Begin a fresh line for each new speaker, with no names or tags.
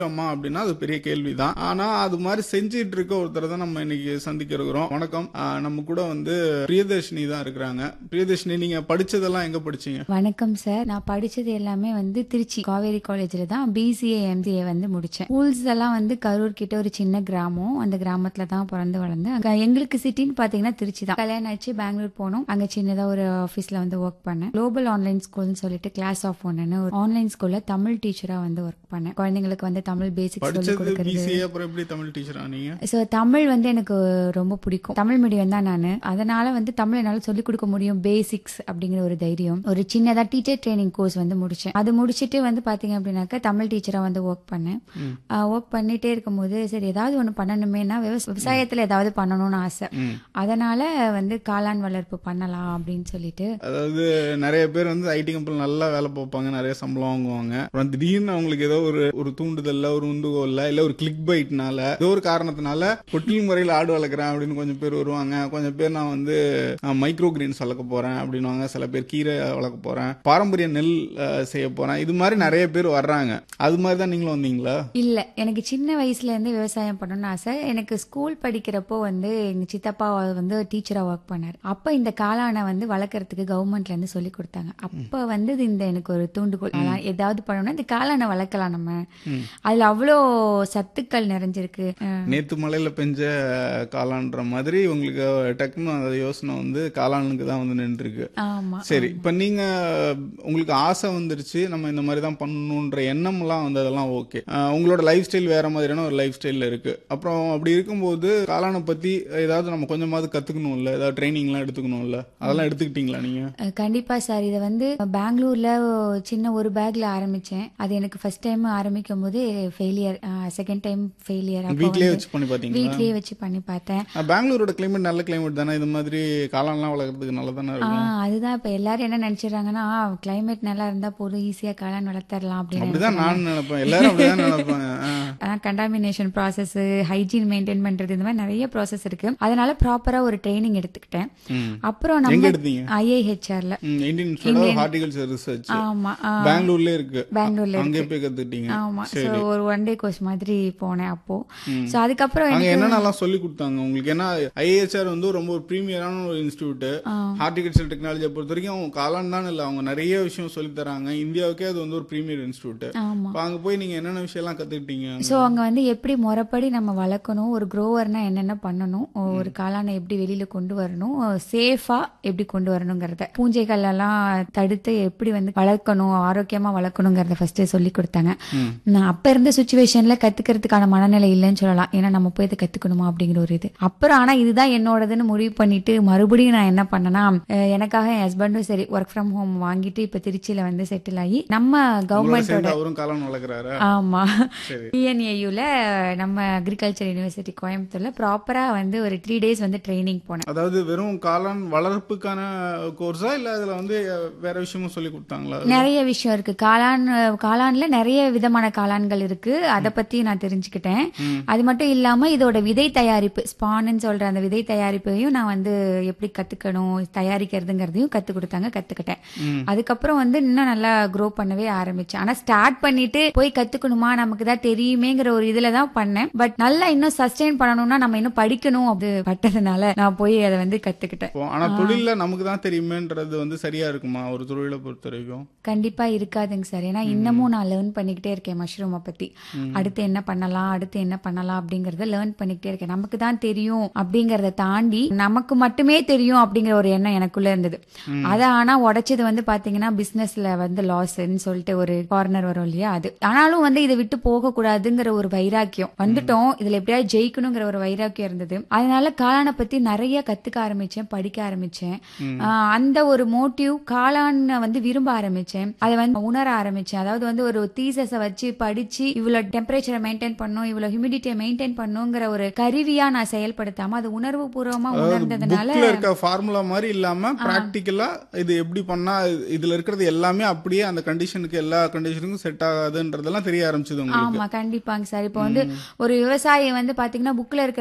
அம்மா அப்படின்னா அது பெரிய கேள்விதான் ஆனா அது மாதிரி செஞ்சிட்டு இருக்க ஒருத்தரை தான் நம்ம இன்னைக்கு சந்திக்க இருக்கிறோம் வணக்கம் ஆ, நம்ம கூட வந்து பிரியதர்ஷினி தான் இருக்கிறாங்க பிரியதர்ஷினி நீங்க படிச்சதெல்லாம் எங்க படிச்சீங்க
வணக்கம் சார் நான் படிச்சது எல்லாமே வந்து திருச்சி காவேரி காலேஜ்ல தான் பிசிஏ எம்சிஏ வந்து முடிச்சேன் ஸ்கூல்ஸ் எல்லாம் வந்து கரூர் கிட்ட ஒரு சின்ன கிராமம் அந்த கிராமத்துல தான் பிறந்து வளர்ந்தேன் அங்க எங்களுக்கு சிட்டின்னு பாத்தீங்கன்னா திருச்சி தான் கல்யாணம் ஆச்சு பெங்களூர் போனோம் அங்க சின்னதா ஒரு ஆபீஸ்ல வந்து ஒர்க் பண்ணேன் குளோபல் ஆன்லைன் ஸ்கூல்னு சொல்லிட்டு கிளாஸ் ஆஃப் ஒன்னு ஒரு ஆன்லைன் ஸ்கூல்ல தமிழ் டீச்சரா வந்து ஒர்க் பண்ணேன் குழந்தைங்களுக்கு வந்து தமிழ் பேசிக்ஸ் சொல்லி
படிச்சது
கொடுக்கறது
பிசிஏ அப்புறம் எப்படி தமிழ் டீச்சரா நீங்க
ஸோ தமிழ் வந்து எனக்கு ரொம்ப பிடிக்கும் தமிழ் மீடியம் தான் நான் அதனால வந்து தமிழ் என்னால் சொல்லிக் கொடுக்க முடியும் பேசிக்ஸ் அப்படிங்கிற ஒரு தைரியம் ஒரு சின்னதா டீச்சர் ட்ரைனிங் கோர்ஸ் வந்து முடிச்சேன் அது முடிச்சிட்டு வந்து பாத்தீங்க அப்படின்னாக்கா தமிழ் டீச்சரா வந்து ஒர்க் பண்ணேன் ஒர்க் பண்ணிட்டே இருக்கும்போது சரி ஏதாவது ஒன்று பண்ணணுமேனா விவச- விவசாயத்துல ஏதாவது பண்ணணும்னு ஆசை அதனால வந்து காளான் வளர்ப்பு பண்ணலாம் அப்படின்னு சொல்லிட்டு
அதாவது நிறைய பேர் வந்து ஐடி கம்பெனி நல்லா வேலை பார்ப்பாங்க நிறைய சம்பளம் வாங்குவாங்க அப்புறம் திடீர்னு அவங்களுக்கு ஏதோ ஒரு ஒரு தூண்டுதல்ல ஒரு உந்துகோல்ல இல்ல ஒரு கிளிக் பைட்னால ஏதோ ஒரு காரணத்தினால கொட்டில் முறையில் ஆடு வளர்க்குறேன் அப்படின்னு கொஞ்சம் பேர் வருவாங்க கொஞ்சம் பேர் நான் வந்து மைக்ரோ கிரீன்ஸ் வளர்க்க போறேன் அப்படின்னுவாங்க சில பேர் கீரை வளர்க்க போறேன் பாரம்பரிய நெல் அஹ், செய்ய போறேன் இது மாதிரி நிறைய பேர் வர்றாங்க அது மாதிரி தான் நீங்களும் வந்தீங்களா
இல்ல எனக்கு சின்ன வயசுல இருந்து விவசாயம் பண்ணணும்னு ஆசை எனக்கு ஸ்கூல் படிக்கிறப்போ வந்து எங்க சித்தப்பா வந்து டீச்சரா ஒர்க் பண்ணாரு அப்ப இந்த காளானை வந்து வளர்க்கறதுக்கு கவர்மெண்ட்ல இருந்து சொல்லி கொடுத்தாங்க அப்ப வந்து இது இந்த எனக்கு ஒரு தூண்டுகோல் அதான் ஏதாவது பண்ணணும்னா இந்த காளானை வளர்க்கலாம் நம்ம அதுல அவ்வளோ சத்துக்கள் நிறைஞ்சிருக்கு அஹ்
நேத்து மலையில பெஞ்ச காளான்ற மாதிரி உங்களுக்கு டக்குன்னு அந்த யோசனை வந்து காளானுக்கு தான் வந்து நின்றுருக்கு
ஆமா
சரி இப்ப நீங்க உங்களுக்கு ஆசை வந்துருச்சு நம்ம இந்த மாதிரி தான் பண்ணணுன்ற எண்ணம்லாம் வந்து அதெல்லாம் ஓகே உங்களோட லைஃப் ஸ்டைல் வேற மாதிரியான ஒரு லைஃப் ஸ்டைல்ல இருக்கு அப்புறம் அப்படி இருக்கும்போது காளானை பத்தி ஏதாவது நம்ம கொஞ்சமாவது கத்துக்கணும்ல ஏதாவது ட்ரைனிங்லாம் எடுத்துக்கணும்ல அதெல்லாம் எடுத்துக்கிட்டீங்களா நீங்க
அஹ் கண்டிப்பா சார் இதை வந்து பெங்களூர்ல சின்ன ஒரு பேக்ல ஆரம்பிச்சேன் அது எனக்கு ஃபர்ஸ்ட் டைம் ஆரம்பிக்கும் போது ஃபெயிலியர் செகண்ட் டைம் ஃபெயிலியர்
வீட்லயே வச்சு பண்ணி பாத்தீங்களா
வீட்லயே வச்சு பண்ணி பார்த்தேன்
அஹ், பெங்களூரோட கிளைமேட் நல்ல கிளைமேட் தானே இது மாதிரி காளான்லாம் வளர்க்கறதுக்கு நல்லா தானே
ஆ,
இருக்கும்
அதுதான் இப்ப எல்லாரும் என்ன நினைச்சிடறாங்கன்னா கிளைமேட் நல்லா இருந்தா போதும் ஈஸியா காளான் வளர்த்தரலாம் அப்படின்னு
அப்படிதான் நான் நினைப்பேன் எல்லாரும் அப்படிதான் நினைப்பாங்க ah.
Contamination process hygiene maintain பண்றது இந்த மாதிரி நிறைய ப்ராசஸ் இருக்கு அதனால ப்ராப்பரா ஒரு ட்ரைனிங் எடுத்துக்கிட்டேன்
ம்.
அப்புறம்
எங்க
நம்ம
எடுத்தீங்க
ஐஏஹெச்ஆர்ல
ம், Indian Institute of Horticulture Research
ஆமா ஆ,
பெங்களூர்ல இருக்கு
பெங்களூர்ல
அங்கே போய் கத்துக்கிட்டீங்க
ஆமா சோ ஒரு ஒன் டே கோர்ஸ் மாதிரி போனேன் அப்போ
ம்.
சோ அதுக்கப்புறம்
அங்க
எனக்கு
என்னென்னலாம் சொல்லி கொடுத்தாங்க உங்களுக்கு ஏன்னா ஐஏஹெச்ஆர் வந்து ரொம்ப ஒரு பிரீமியரான ஒரு இன்ஸ்டியூட் ஹார்டிகல்ச்சர் டெக்னாலஜியை பொறுத்த வரைக்கும் அவங்க காளான் தான் இல்ல அவங்க நிறைய விஷயம் சொல்லி தராங்க இந்தியாவுக்கே அது வந்து ஒரு பிரீமியர் இன்ஸ்டியூட்
ஆமா
அப்ப அங்க போய் நீங்க என்னென்ன விஷயம் எல்லாம் கத்துக்கிட்டீங்க
சோ அங்க வந்து எப்படி முறைப்படி நம்ம வளர்க்கணும் ஒரு க்ரோவர்னா என்னென்ன பண்ணணும் ஒரு காளானை எப்படி வெளியில கொண்டு வரணும் சேஃபா எப்படி கொண்டு வரணுங்கிறத பூஞ்சைகள் எல்லாம் தடுத்து எப்படி வந்து வளர்க்கணும் ஆரோக்கியமா வளர்க்கணுங்கிறத ஃபர்ஸ்ட் சொல்லி கொடுத்தாங்க நான் அப்ப இருந்த சுச்சுவேஷன்ல கத்துக்கிறதுக்கான மனநிலை இல்லைன்னு சொல்லலாம் ஏன்னா நம்ம போய் இதை கத்துக்கணுமா அப்படிங்கிற ஒரு இது அப்புறம் ஆனா இதுதான் என்னோடதுன்னு முடிவு பண்ணிட்டு மறுபடியும் நான் என்ன பண்ணேன்னா அஹ் எனக்காக என் ஹஸ்பண்டும் சரி ஒர்க் ஃப்ரம் ஹோம் வாங்கிட்டு இப்ப திருச்சியில வந்து செட்டில் ஆகி நம்ம
உங்களோட
கவர்மெண்டோட
சேர்ந்து அவரும் காளான் வளர்க்குறாரு
ஆமா
சரி.
டிஎன்ஏயூல நம்ம அக்ரிகல்ச்சர் யூனிவர்சிட்டி கோயம்புத்தூர்ல ப்ராப்பரா வந்து ஒரு த்ரீ டேஸ் வந்து ட்ரைனிங் போனேன்
அதாவது வெறும் காளான் வளர்ப்புக்கான கோர்ஸா இல்ல அதுல வந்து வேற விஷயமும் சொல்லி கொடுத்தாங்களா
நிறைய விஷயம் இருக்கு காளான் காளான்ல நிறைய விதமான காளான்கள் இருக்கு அத பத்தி நான் தெரிஞ்சுக்கிட்டேன் அது மட்டும் இல்லாம இதோட விதை தயாரிப்பு ஸ்பான்னு சொல்ற அந்த விதை தயாரிப்பையும் நான் வந்து எப்படி கத்துக்கணும் தயாரிக்கிறதுங்கிறதையும் கத்து கொடுத்தாங்க கத்துக்கிட்டேன்
ம்.
அதுக்கப்புறம் வந்து இன்னும் நல்லா க்ரோ பண்ணவே ஆரம்பிச்சேன் ஆனா ஸ்டார்ட் பண்ணிட்டு போய் கத்துக்கணுமா நமக்கு தான் தெரியுமேங்கிற ஒரு இதுல தான் பண்ணேன் பட் நல்லா இன்னும் சஸ்டெயின் பண்ணணும்னா நம்ம இன்னும் படிக்கணும் அது பட்டதுனால நான் போய் அதை வந்து கத்துக்கிட்டேன்
இப்போ, ஆனா தொழில்ல நமக்கு தான் தெரியுமேன்றது வந்து சரியா இருக்குமா ஒரு தொழிலை பொறுத்த வரைக்கும்
கண்டிப்பா இருக்காதுங்க சார் ஏன்னா இன்னமும் நான் லேர்ன் பண்ணிக்கிட்டே இருக்கேன் மஷ்ரூமை பத்தி அடுத்து என்ன பண்ணலாம் அடுத்து என்ன பண்ணலாம் அப்படிங்கறத லேர்ன் பண்ணிக்கிட்டே இருக்கேன் நமக்கு தான் தெரியும் அப்படிங்கறத தாண்டி நமக்கு மட்டுமே தெரியும் அப்படிங்கிற ஒரு எண்ணம் எனக்குள்ள இருந்தது அத ஆனா உடைச்சது வந்து பாத்தீங்கன்னா பிசினஸ்ல வந்து லாஸ்ன்னு சொல்லிட்டு ஒரு கார்னர் வரும் இல்லையா அது ஆனாலும் வந்து இதை விட்டு போக கூடாதுங்கிற ஒரு வைராக்கியம் வந்துட்டோம் இதுல எப்படியாவது ஜெயிக்கணுங்கிற ஒரு வைராக்கியம் இருந்தது அதனால காளானை பத்தி நிறைய கத்துக்க ஆரம்பிச்சேன் படிக்க ஆரம்பிச்சேன் ஆஹ் அந்த ஒரு மோட்டிவ் காளான வந்து விரும்ப ஆரம்பிச்சேன் அதை வந்து உணர ஆரம்பிச்சேன் அதாவது வந்து ஒரு தீசஸ வச்சு படிச்சு இவ்வளவு டெம்பரேச்சரை மெயின்டைன் பண்ணும் இவ்வளவு ஹியூமிடிட்டியை மெயின்டைன் பண்ணுங்கிற ஒரு கருவியா நான் செயல்படுத்தாம அது உணர்வு பூர்வமா உணர்ந்ததுனால
புக்ல இருக்க ஃபார்முலா மாதிரி இல்லாம பிராக்டிக்கலா இது எப்படி பண்ணா இதுல இருக்கிறது எல்லாமே அப்படியே அந்த கண்டிஷனுக்கு எல்லா கண்டிஷனுக்கும் செட் ஆகாதுன்றதெல்லாம் தெரிய ஆரம்பிச்சது உங்களுக்கு
ஆமா கண்டிப்பாங்க சார் இப்போ வந்து ஒரு விவசாயி வந்து பாத்தீங்கன்னா புக்ல இருக்க